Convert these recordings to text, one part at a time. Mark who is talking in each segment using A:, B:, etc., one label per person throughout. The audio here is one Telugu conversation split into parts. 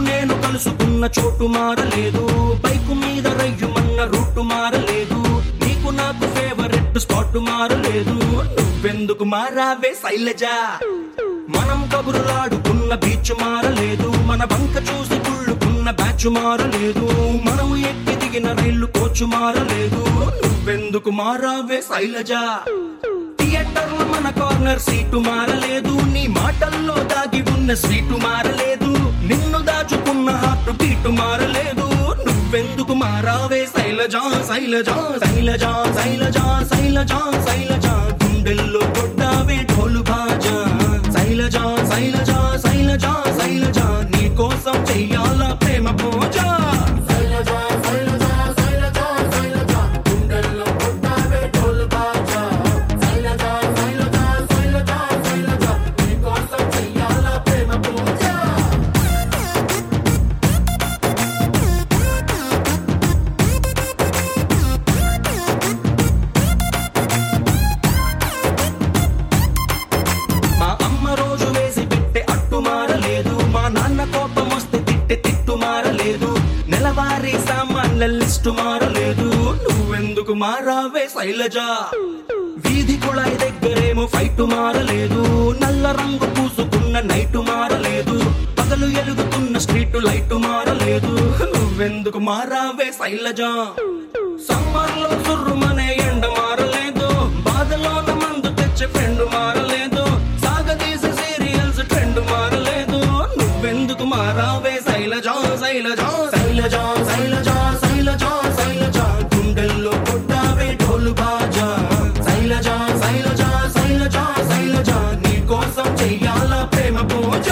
A: నేను కలుసుకున్న చోటు మారలేదు బైకు మీద రయ్యుమన్న రూటు మారలేదు నీకు నాకు ఫేవరెట్ స్పాట్ మారలేదు నువ్వెందుకు మారావే శైలజా మనం కబురులాడుకున్న బీచ్ మారలేదు మన బంక చూసి కుళ్ళుకున్న బ్యాచ్ మారలేదు మనం ఎక్కి దిగిన రైలు కోచ్ మారలేదు నువ్వెందుకు మారావే శైలజా థియేటర్ లో మన కార్నర్ సీటు మారలేదు నీ మాటల్లో దాగి ఉన్న సీటు మారలేదు నిన్ను దాచుకున్న హార్ట్ బీటు మారలేదు నువ్వెందుకు మారావే శైలజా శైలజా శైలజా శైలజా శైలజా శైలజా గుండెల్లో కొట్టావే ఢోలు బాజా శైలజా శైలజా శైలజా శైలజా నీ కోసం చెయ్యాలా ప్రేమ పూజ
B: శైలజా శైలజా శైలజా శైలజా గుండెల్లో కొట్టావే ఢోలు బాజా శైలజా శైలజా శైలజా శైలజా నీకోసం చెయ్యాలా ప్రేమ పూజ
A: మా అమ్మ రోజు వేసి పెట్టే అట్టు మారలేదు మా నాన్న కోపం వస్తే తిట్టే తిట్టు మారలేదు నెలవారీ సామాన్ల లిస్టు మారలేదు నువ్వెందుకు మారావే శైలజా వీధి కుళాయి దగ్గరేమో ఫైట్ మారలేదు నల్ల రంగు పూసుకున్న నైటు మారలేదు పగలు ఎలుగుతున్న స్ట్రీట్ లైట్ మారలేదు నువ్వెందుకు మారావే శైలజా సమ్మర్ లో సుర్రుమనే ఎండ మారలేదు బాధలోన మందు తెచ్చే ఫ్రెండ్ మారలేదు సాగదీసే సీరియల్స్ ట్రెండ్ మారలేదు నువ్వెందుకు మారావే శైలజా శైలజా శైలజా శైలజా శైలజా శైలజా గుండెల్లో కొట్టావే ఢోలు బాజా శైలజా శైలజా శైలజా శైలజా నీ కోసం చెయ్యాలా ప్రేమ పూజ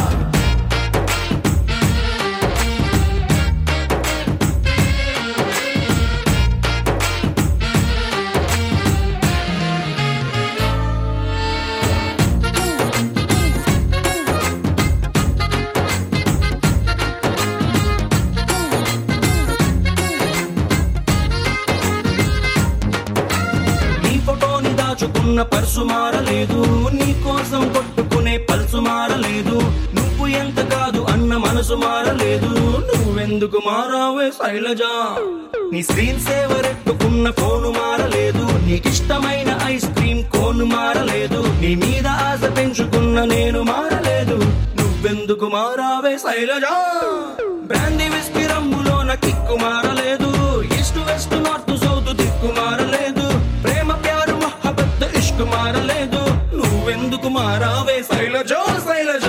A: నీ ఫోటోని దాచుకున్న పర్సు మారలేదు నీ కోసం కొట్టుకునే పల్సు మారలేదు నువ్వు ఎంత కాదు అన్న మనసు మారలేదు నువ్వెందుకు మారావే శైలజా నీ స్క్రీన్ సేవర్ ఎట్టుకున్న ఫోను మారలేదు నీకిష్టమైన ఐస్ క్రీమ్ కోను మారలేదు నీ మీద ఆశ పెంచుకున్న నేను మారలేదు నువ్వెందుకు మారావే శైలజా బ్రాంది విస్కీ రంగులోన కిక్కు మారలేదు ఈస్ట్ వెస్ట్ నార్త్ సౌత్ దిక్కు మారలేదు ప్రేమ ప్యారు మహబత్ ఇష్క్ మారలేదు నువ్వెందుకు మారావే శైలజా శైలజా